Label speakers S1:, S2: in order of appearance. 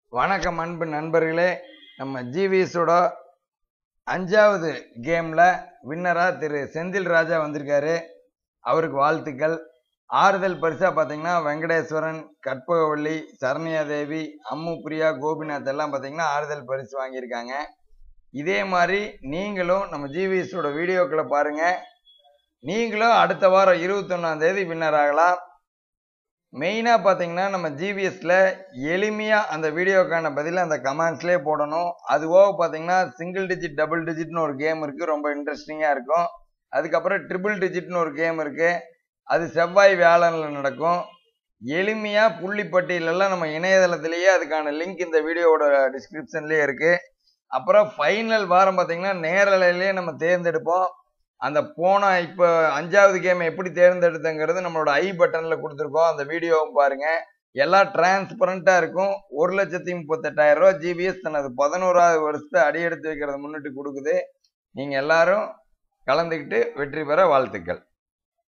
S1: வணக்கம் அன்பு நண்பர்களே நம்ம ஜிவிஎஸோட அஞ்சாவது கேமில் வின்னராக திரு செந்தில் ராஜா வந்திருக்காரு அவருக்கு வாழ்த்துக்கள் ஆறுதல் பரிசாக பார்த்தீங்கன்னா வெங்கடேஸ்வரன் கற்பகவள்ளி சரண்யா தேவி அம்மு பிரியா கோபிநாத் எல்லாம் பார்த்தீங்கன்னா ஆறுதல் பரிசு வாங்கியிருக்காங்க இதே மாதிரி நீங்களும் நம்ம ஜிவிஎஸோட வீடியோக்களை பாருங்கள் நீங்களும் அடுத்த வாரம் இருபத்தொன்னாம் தேதி வின்னர் ஆகலாம் மெயினாக பார்த்தீங்கன்னா நம்ம ஜிவிஎஸ்ல எளிமையாக அந்த வீடியோக்கான பதிலை அந்த கமெண்ட்ஸ்லேயே போடணும் அதுவாக பார்த்தீங்கன்னா சிங்கிள் டிஜிட் டபுள் டிஜிட்னு ஒரு கேம் இருக்குது ரொம்ப இன்ட்ரெஸ்டிங்காக இருக்கும் அதுக்கப்புறம் ட்ரிபிள் டிஜிட்னு ஒரு கேம் இருக்குது அது செவ்வாய் வியாழனில் நடக்கும் எளிமையாக புள்ளிப்பட்டியலெல்லாம் நம்ம இணையதளத்திலேயே அதுக்கான லிங்க் இந்த வீடியோவோட டிஸ்கிரிப்ஷன்லேயே இருக்குது அப்புறம் ஃபைனல் வாரம் பார்த்தீங்கன்னா நேரலையிலேயே நம்ம தேர்ந்தெடுப்போம் அந்த போன இப்போ அஞ்சாவது கேம் எப்படி தேர்ந்தெடுத்தங்கிறது நம்மளோட ஐ பட்டனில் கொடுத்துருக்கோம் அந்த வீடியோவும் பாருங்க எல்லாம் டிரான்ஸ்பரண்ட்டாக இருக்கும் ஒரு லட்சத்தி முப்பத்தெட்டாயிரம் ரூபா ஜிபிஎஸ் தனது பதினோராவது வருஷத்தை அடியெடுத்து வைக்கிறத முன்னிட்டு கொடுக்குது நீங்கள் எல்லாரும் கலந்துக்கிட்டு வெற்றி பெற வாழ்த்துக்கள்